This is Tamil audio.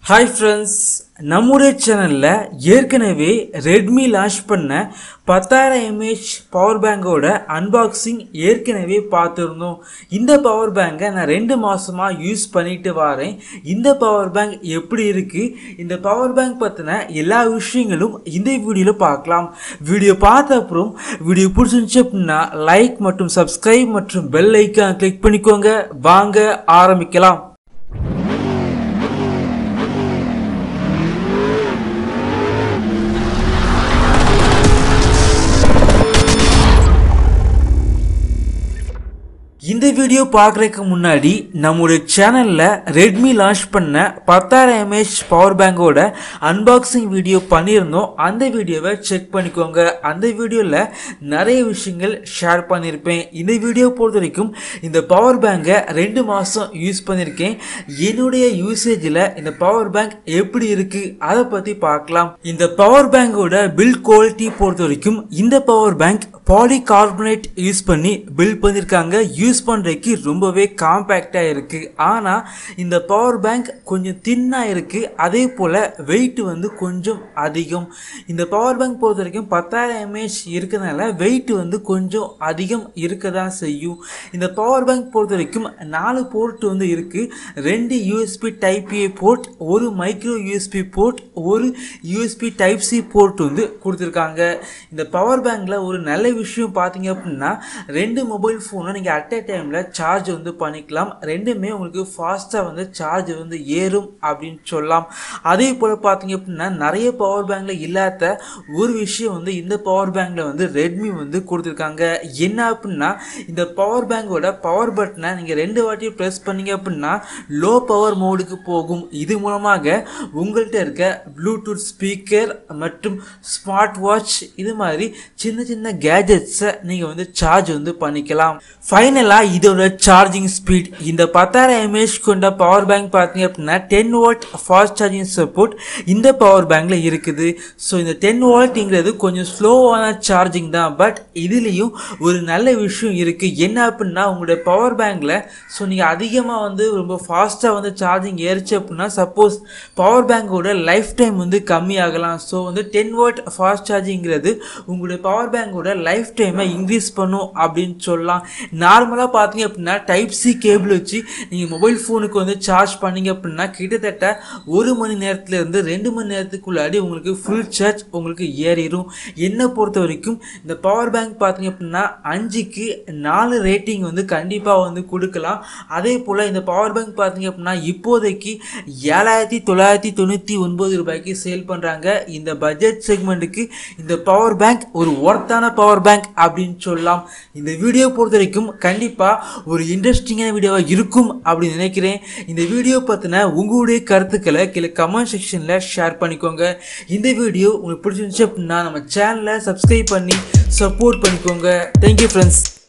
ஹாய் ஃப்ரெண்ட்ஸ் நம்முடைய சேனலில் ஏற்கனவே ரெட்மி லான்ச் பண்ண பத்தாயிரம் எம்ஏஹெச் பவர் பேங்கோட அன்பாக்சிங் ஏற்கனவே பார்த்துருந்தோம் இந்த பவர் பேங்கை நான் ரெண்டு மாதமாக யூஸ் பண்ணிட்டு வரேன் இந்த பவர் பேங்க் எப்படி இருக்குது இந்த பவர் பேங்க் பற்றின எல்லா விஷயங்களும் இந்த வீடியோவில் பார்க்கலாம் வீடியோ பார்த்த அப்புறம் வீடியோ பிடிச்சிருந்துச்சு அப்படின்னா லைக் மற்றும் சப்ஸ்கிரைப் மற்றும் பெல் ஐக்கான் கிளிக் பண்ணிக்கோங்க வாங்க ஆரம்பிக்கலாம் இந்த வீடியோ பார்க்குறதுக்கு முன்னாடி நம்முடைய சேனலில் ரெட்மி லான்ச் பண்ண பத்தாயிரம் எம்ஏஹெச் பவர் பேங்கோட அன்பாக்சிங் வீடியோ பண்ணியிருந்தோம் அந்த வீடியோவை செக் பண்ணிக்கோங்க அந்த வீடியோவில் நிறைய விஷயங்கள் ஷேர் பண்ணியிருப்பேன் இந்த வீடியோ பொறுத்த வரைக்கும் இந்த பவர் பேங்கை ரெண்டு மாதம் யூஸ் பண்ணியிருக்கேன் என்னுடைய யூசேஜில் இந்த பவர் பேங்க் எப்படி இருக்குது அதை பற்றி பார்க்கலாம் இந்த பவர் பேங்கோட பில்ட் குவாலிட்டி பொறுத்த வரைக்கும் இந்த பவர் பேங்க் பாலிகார்பனேட் யூஸ் பண்ணி பில்ட் பண்ணியிருக்காங்க யூஸ் பண்ணுறதுக்கு ரொம்பவே காம்பேக்டாக இருக்குது ஆனால் இந்த பவர் பேங்க் கொஞ்சம் தின்னாக இருக்குது அதே போல் வெயிட் வந்து கொஞ்சம் அதிகம் இந்த பவர் பேங்க் பொறுத்த வரைக்கும் பத்தாயிரம் எம்ஏஹெச் இருக்கிறதுனால வெயிட் வந்து கொஞ்சம் அதிகம் இருக்க தான் செய்யும் இந்த பவர் பேங்க் பொறுத்த வரைக்கும் நாலு போர்ட் வந்து இருக்குது ரெண்டு யூஎஸ்பி டைப் ஏ போர்ட் ஒரு மைக்ரோ யூஎஸ்பி போர்ட் ஒரு யூஎஸ்பி டைப் சி போர்ட் வந்து கொடுத்துருக்காங்க இந்த பவர் பேங்க்கில் ஒரு நல்ல விஷயம் பார்த்தீங்க அப்படின்னா ரெண்டு மொபைல் ஃபோனை நீங்கள் அட் அ டைமில் சார்ஜ் வந்து பண்ணிக்கலாம் ரெண்டுமே உங்களுக்கு ஃபாஸ்ட்டாக வந்து சார்ஜ் வந்து ஏறும் அப்படின்னு சொல்லலாம் அதே போல் பார்த்தீங்க அப்படின்னா நிறைய பவர் பேங்கில் இல்லாத ஒரு விஷயம் வந்து இந்த பவர் பேங்கில் வந்து ரெட்மி வந்து கொடுத்துருக்காங்க என்ன அப்படின்னா இந்த பவர் பேங்கோட பவர் பட்டனை நீங்கள் ரெண்டு வாட்டி ப்ரெஸ் பண்ணீங்க அப்படின்னா லோ பவர் மோடுக்கு போகும் இது மூலமாக உங்கள்கிட்ட இருக்க ப்ளூடூத் ஸ்பீக்கர் மற்றும் ஸ்மார்ட் வாட்ச் இது மாதிரி சின்ன சின்ன கேஜெட்ஸை நீங்கள் வந்து சார்ஜ் வந்து பண்ணிக்கலாம் ஃபைனலாக இதோட சார்ஜிங் ஸ்பீட் இந்த பத்தாயிரம் எம்ஏஹெச் கொண்ட பவர் பேங்க் பார்த்தீங்க அப்படின்னா ten watt fast charging support இந்த பவர் பேங்கில் இருக்குது ஸோ இந்த டென் வால்ட்ங்கிறது கொஞ்சம் ஸ்லோவான சார்ஜிங் தான் பட் இதுலேயும் ஒரு நல்ல விஷயம் இருக்குது என்ன அப்படின்னா உங்களுடைய பவர் பேங்கில் ஸோ நீங்கள் அதிகமாக வந்து ரொம்ப ஃபாஸ்ட்டாக வந்து சார்ஜிங் ஏறிச்சு அப்படின்னா சப்போஸ் பவர் பேங்கோட லைஃப் டைம் வந்து கம்மியாகலாம் ஸோ வந்து டென் வாட் ஃபாஸ்ட் சார்ஜிங்கிறது உங்களுடைய பவர் பேங்கோட லைஃப் டைமை இன்க்ரீஸ் பண்ணும் அப்படின்னு சொல்லலாம் நார்மலாக பார்த்தீங்க அப்படின்னா டைப் சி கேபிள் வச்சு நீங்கள் மொபைல் ஃபோனுக்கு வந்து சார்ஜ் பண்ணீங்க அப்படின்னா கிட்டத்தட்ட ஒரு மணி நேரத்துலேருந்து ரெண்டு மணி நேரத்துக்குள்ளாடி உங்களுக்கு ஃபுல் சார்ஜ் உங்களுக்கு ஏறிடும் என்னை பொறுத்த வரைக்கும் இந்த பவர் பேங்க் பார்த்தீங்க அப்படின்னா அஞ்சுக்கு நாலு ரேட்டிங் வந்து கண்டிப்பாக வந்து கொடுக்கலாம் அதே போல் இந்த பவர் பேங்க் பார்த்தீங்க அப்படின்னா இப்போதைக்கு ஏழாயிரத்தி தொள்ளாயிரத்தி தொண்ணூற்றி ஒன்பது ரூபாய்க்கு சேல் பண்ணுறாங்க இந்த பட்ஜெட் செக்மெண்ட்டுக்கு இந்த பவர் பேங்க் ஒரு ஒர்த்தான பவர் பேங்க் அப்படின்னு சொல்லலாம் இந்த வீடியோ பொறுத்த வரைக்கும் கண்டிப்பாக ஒரு இன்ட்ரெஸ்டிங்கான வீடியோவாக இருக்கும் அப்படின்னு நினைக்கிறேன் இந்த வீடியோ பற்றின உங்களுடைய கருத்துக்களை கீழே கமெண்ட் செக்ஷனில் ஷேர் பண்ணிக்கோங்க இந்த வீடியோ உங்களுக்கு பிடிச்சிருந்துச்சு அப்படின்னா நம்ம சேனலை சப்ஸ்கிரைப் பண்ணி சப்போர்ட் பண்ணிக்கோங்க தேங்க்யூ ஃப்ரெண்ட்ஸ்